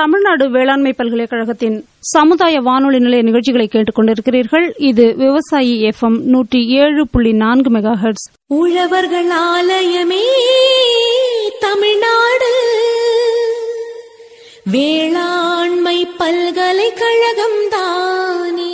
தமிழ்நாடு வேளாண்மை பல்கலைக்கழகத்தின் சமுதாய வானொலி நிலைய நிகழ்ச்சிகளை கேட்டுக் கொண்டிருக்கிறீர்கள் இது விவசாயி எஃப்எம் நூற்றி ஏழு புள்ளி நான்கு மெகா ஹெர்ட்ஸ் உழவர்கள் ஆலயமே தமிழ்நாடு வேளாண்மை பல்கலைக்கழகம் தானே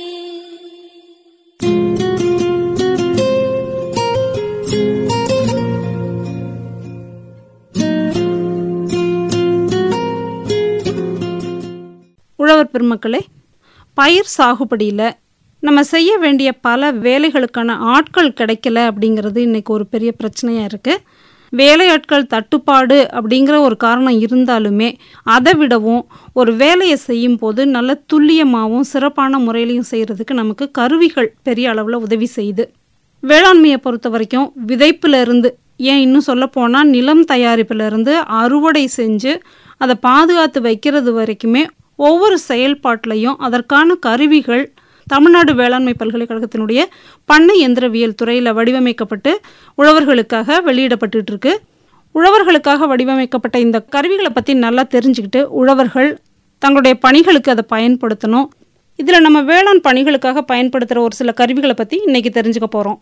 உழவர் பெருமக்களே பயிர் சாகுபடியில் நம்ம செய்ய வேண்டிய பல வேலைகளுக்கான ஆட்கள் கிடைக்கல அப்படிங்கிறது இன்னைக்கு ஒரு பெரிய பிரச்சனையாக இருக்குது வேலையாட்கள் தட்டுப்பாடு அப்படிங்கிற ஒரு காரணம் இருந்தாலுமே அதை விடவும் ஒரு வேலையை செய்யும் போது நல்ல துல்லியமாகவும் சிறப்பான முறையிலையும் செய்கிறதுக்கு நமக்கு கருவிகள் பெரிய அளவில் உதவி செய்யுது வேளாண்மையை பொறுத்த வரைக்கும் விதைப்புல இருந்து ஏன் இன்னும் சொல்ல போனால் நிலம் தயாரிப்புல இருந்து அறுவடை செஞ்சு அதை பாதுகாத்து வைக்கிறது வரைக்குமே ஒவ்வொரு செயல்பாட்டிலையும் அதற்கான கருவிகள் தமிழ்நாடு வேளாண்மை பல்கலைக்கழகத்தினுடைய பண்ணை எந்திரவியல் துறையில் வடிவமைக்கப்பட்டு உழவர்களுக்காக வெளியிடப்பட்டு இருக்கு உழவர்களுக்காக வடிவமைக்கப்பட்ட இந்த கருவிகளை பற்றி நல்லா தெரிஞ்சுக்கிட்டு உழவர்கள் தங்களுடைய பணிகளுக்கு அதை பயன்படுத்தணும் இதில் நம்ம வேளாண் பணிகளுக்காக பயன்படுத்துகிற ஒரு சில கருவிகளை பற்றி இன்னைக்கு தெரிஞ்சுக்க போகிறோம்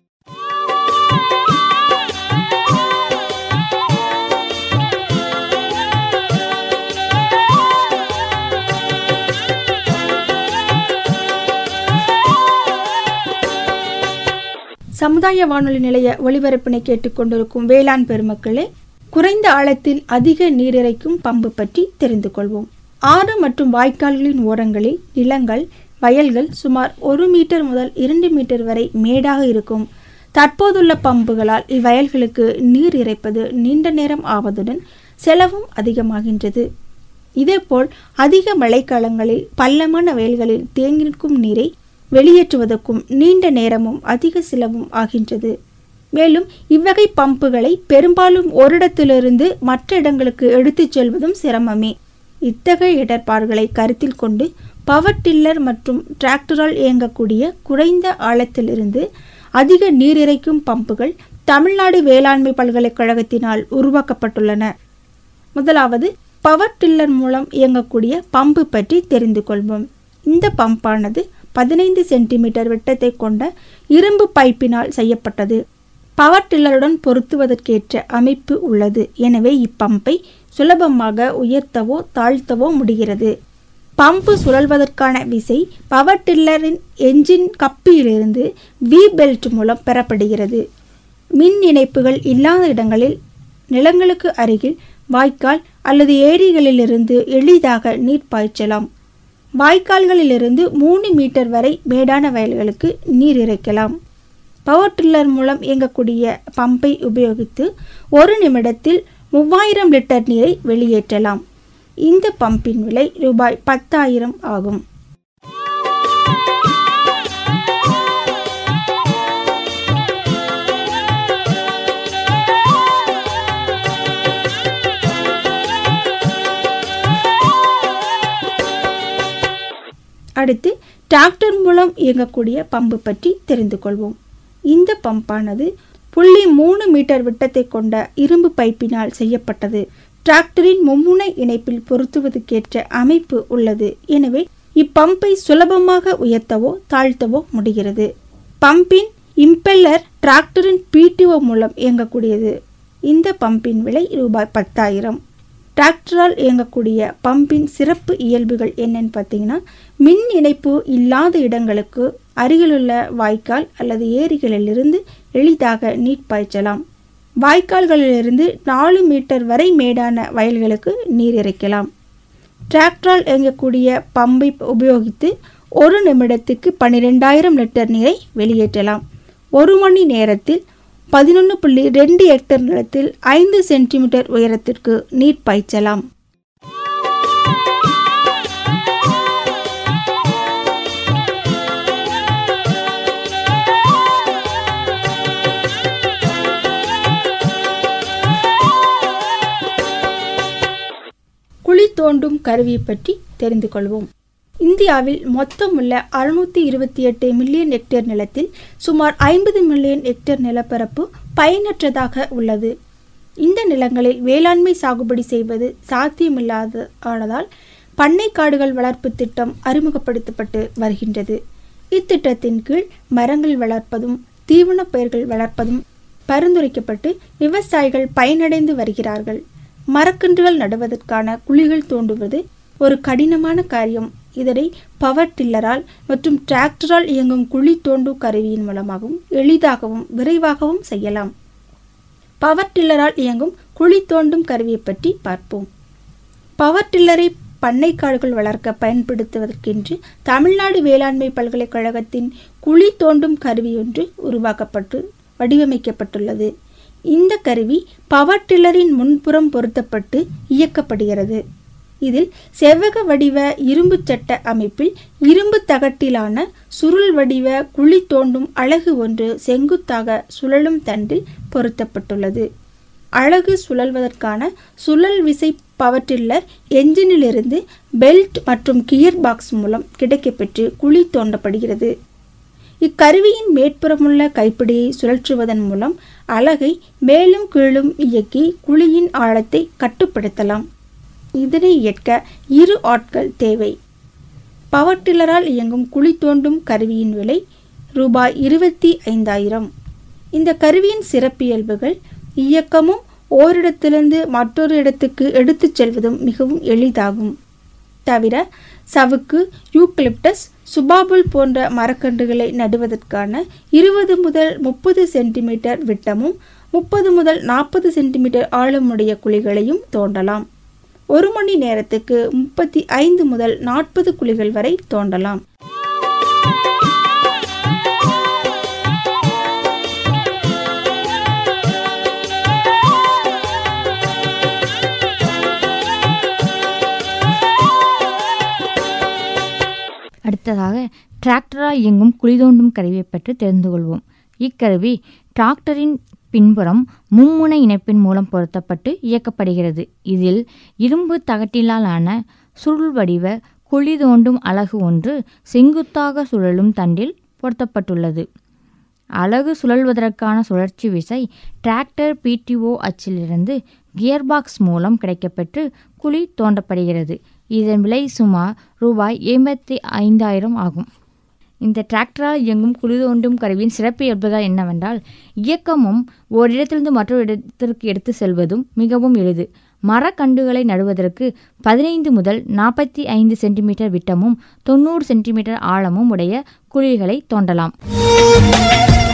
சமுதாய வானொலி நிலைய ஒளிபரப்பினை கேட்டுக்கொண்டிருக்கும் வேளாண் பெருமக்களே குறைந்த ஆழத்தில் அதிக நீரிறைக்கும் பம்பு பற்றி தெரிந்து கொள்வோம் ஆறு மற்றும் வாய்க்கால்களின் ஓரங்களில் நிலங்கள் வயல்கள் சுமார் ஒரு மீட்டர் முதல் இரண்டு மீட்டர் வரை மேடாக இருக்கும் தற்போதுள்ள பம்புகளால் இவ்வயல்களுக்கு நீர் இறைப்பது நீண்ட நேரம் ஆவதுடன் செலவும் அதிகமாகின்றது இதேபோல் அதிக மழைக்காலங்களில் பள்ளமான வயல்களில் தேங்கி நிற்கும் நீரை வெளியேற்றுவதற்கும் நீண்ட நேரமும் அதிக செலவும் ஆகின்றது மேலும் இவ்வகை பம்புகளை பெரும்பாலும் ஓரிடத்திலிருந்து மற்ற இடங்களுக்கு எடுத்துச் செல்வதும் சிரமமே இத்தகைய இடர்பாடுகளை கருத்தில் கொண்டு பவர் டில்லர் மற்றும் டிராக்டரால் இயங்கக்கூடிய குறைந்த ஆழத்திலிருந்து அதிக நீர் இறைக்கும் பம்புகள் தமிழ்நாடு வேளாண்மை பல்கலைக்கழகத்தினால் உருவாக்கப்பட்டுள்ளன முதலாவது பவர் டில்லர் மூலம் இயங்கக்கூடிய பம்பு பற்றி தெரிந்து கொள்வோம் இந்த பம்பானது பதினைந்து சென்டிமீட்டர் விட்டத்தை கொண்ட இரும்பு பைப்பினால் செய்யப்பட்டது பவர் டில்லருடன் பொருத்துவதற்கேற்ற அமைப்பு உள்ளது எனவே இப்பம்பை சுலபமாக உயர்த்தவோ தாழ்த்தவோ முடிகிறது பம்பு சுழல்வதற்கான விசை பவர் டில்லரின் என்ஜின் கப்பியிலிருந்து வி பெல்ட் மூலம் பெறப்படுகிறது மின் இணைப்புகள் இல்லாத இடங்களில் நிலங்களுக்கு அருகில் வாய்க்கால் அல்லது ஏரிகளிலிருந்து எளிதாக நீர் பாய்ச்சலாம் வாய்க்கால்களிலிருந்து மூணு மீட்டர் வரை மேடான வயல்களுக்கு நீர் இறைக்கலாம் பவர் டில்லர் மூலம் இயங்கக்கூடிய பம்பை உபயோகித்து ஒரு நிமிடத்தில் மூவாயிரம் லிட்டர் நீரை வெளியேற்றலாம் இந்த பம்பின் விலை ரூபாய் பத்தாயிரம் ஆகும் அடுத்து டிராக்டர் மூலம் இயங்கக்கூடிய பம்பு பற்றி தெரிந்து கொள்வோம் இந்த பம்பானது புள்ளி மூணு மீட்டர் விட்டத்தை கொண்ட இரும்பு பைப்பினால் செய்யப்பட்டது டிராக்டரின் மும்முனை இணைப்பில் பொருத்துவதற்கேற்ற அமைப்பு உள்ளது எனவே இப்பம்பை சுலபமாக உயர்த்தவோ தாழ்த்தவோ முடிகிறது பம்பின் இம்பெல்லர் டிராக்டரின் பிடிஓ மூலம் இயங்கக்கூடியது இந்த பம்பின் விலை ரூபாய் பத்தாயிரம் டிராக்டரால் இயங்கக்கூடிய பம்பின் சிறப்பு இயல்புகள் என்னன்னு பார்த்தீங்கன்னா மின் இணைப்பு இல்லாத இடங்களுக்கு அருகிலுள்ள வாய்க்கால் அல்லது ஏரிகளிலிருந்து எளிதாக நீர் பாய்ச்சலாம் வாய்க்கால்களிலிருந்து நாலு மீட்டர் வரை மேடான வயல்களுக்கு நீர் இறைக்கலாம் டிராக்டரால் இயங்கக்கூடிய பம்பை உபயோகித்து ஒரு நிமிடத்துக்கு பன்னிரெண்டாயிரம் லிட்டர் நீரை வெளியேற்றலாம் ஒரு மணி நேரத்தில் பதினொன்று புள்ளி ரெண்டு ஹெக்டர் நிலத்தில் ஐந்து சென்டிமீட்டர் உயரத்திற்கு நீர் பாய்ச்சலாம் குழி தோண்டும் கருவி பற்றி தெரிந்து கொள்வோம் இந்தியாவில் மொத்தமுள்ள அறுநூத்தி இருபத்தி எட்டு மில்லியன் ஹெக்டேர் நிலத்தில் சுமார் ஐம்பது மில்லியன் ஹெக்டேர் நிலப்பரப்பு பயனற்றதாக உள்ளது இந்த நிலங்களில் வேளாண்மை சாகுபடி செய்வது சாத்தியமில்லாத ஆனதால் பண்ணை காடுகள் வளர்ப்பு திட்டம் அறிமுகப்படுத்தப்பட்டு வருகின்றது இத்திட்டத்தின் கீழ் மரங்கள் வளர்ப்பதும் தீவனப் பயிர்கள் வளர்ப்பதும் பரிந்துரைக்கப்பட்டு விவசாயிகள் பயனடைந்து வருகிறார்கள் மரக்கன்றுகள் நடுவதற்கான குழிகள் தோண்டுவது ஒரு கடினமான காரியம் இதனை பவர் டில்லரால் மற்றும் டிராக்டரால் இயங்கும் குழி தோண்டும் கருவியின் மூலமாகவும் எளிதாகவும் விரைவாகவும் செய்யலாம் பவர் டில்லரால் இயங்கும் குழி தோண்டும் கருவியை பற்றி பார்ப்போம் பவர் டில்லரை பண்ணைக்காடுகள் வளர்க்க பயன்படுத்துவதற்கென்று தமிழ்நாடு வேளாண்மை பல்கலைக்கழகத்தின் குழி தோண்டும் கருவி ஒன்று உருவாக்கப்பட்டு வடிவமைக்கப்பட்டுள்ளது இந்த கருவி பவர் டில்லரின் முன்புறம் பொருத்தப்பட்டு இயக்கப்படுகிறது இதில் செவ்வக வடிவ இரும்பு சட்ட அமைப்பில் இரும்பு தகட்டிலான சுருள் வடிவ குழி தோண்டும் அலகு ஒன்று செங்குத்தாக சுழலும் தண்டில் பொருத்தப்பட்டுள்ளது அழகு சுழல்வதற்கான சுழல் விசை பவர் டில்லர் என்ஜினிலிருந்து பெல்ட் மற்றும் கியர் பாக்ஸ் மூலம் கிடைக்கப்பெற்று குழி தோண்டப்படுகிறது இக்கருவியின் மேற்புறமுள்ள கைப்பிடியை சுழற்றுவதன் மூலம் அலகை மேலும் கீழும் இயக்கி குழியின் ஆழத்தை கட்டுப்படுத்தலாம் இதனை இயக்க இரு ஆட்கள் தேவை பவர் டில்லரால் இயங்கும் குழி தோண்டும் கருவியின் விலை ரூபாய் இருபத்தி ஐந்தாயிரம் இந்த கருவியின் சிறப்பியல்புகள் இயக்கமும் ஓரிடத்திலிருந்து மற்றொரு இடத்துக்கு எடுத்துச் செல்வதும் மிகவும் எளிதாகும் தவிர சவுக்கு யூக்லிப்டஸ் சுபாபுல் போன்ற மரக்கன்றுகளை நடுவதற்கான இருபது முதல் முப்பது சென்டிமீட்டர் விட்டமும் முப்பது முதல் நாற்பது சென்டிமீட்டர் ஆழமுடைய குழிகளையும் தோண்டலாம் ஒரு மணி நேரத்துக்கு முப்பத்தி ஐந்து முதல் நாற்பது குழிகள் வரை தோண்டலாம் அடுத்ததாக டிராக்டரால் இயங்கும் குழி தோண்டும் கருவியை பற்றி தெரிந்து கொள்வோம் இக்கருவி டிராக்டரின் பின்புறம் மும்முனை இணைப்பின் மூலம் பொருத்தப்பட்டு இயக்கப்படுகிறது இதில் இரும்பு தகட்டிலான சுருள் வடிவ குழி தோண்டும் அலகு ஒன்று செங்குத்தாக சுழலும் தண்டில் பொருத்தப்பட்டுள்ளது அலகு சுழல்வதற்கான சுழற்சி விசை டிராக்டர் பிடிஓ அச்சிலிருந்து கியர்பாக்ஸ் மூலம் கிடைக்கப்பெற்று குழி தோண்டப்படுகிறது இதன் விலை சுமார் ரூபாய் எண்பத்தி ஐந்தாயிரம் ஆகும் இந்த டிராக்டரால் இயங்கும் குழி தோண்டும் கருவியின் சிறப்பு இயல்புகள் என்னவென்றால் இயக்கமும் ஓரிடத்திலிருந்து மற்றொரு இடத்திற்கு எடுத்து செல்வதும் மிகவும் எளிது மரக்கண்டுகளை நடுவதற்கு பதினைந்து முதல் நாற்பத்தி ஐந்து சென்டிமீட்டர் விட்டமும் தொண்ணூறு சென்டிமீட்டர் ஆழமும் உடைய குழிகளை தோண்டலாம்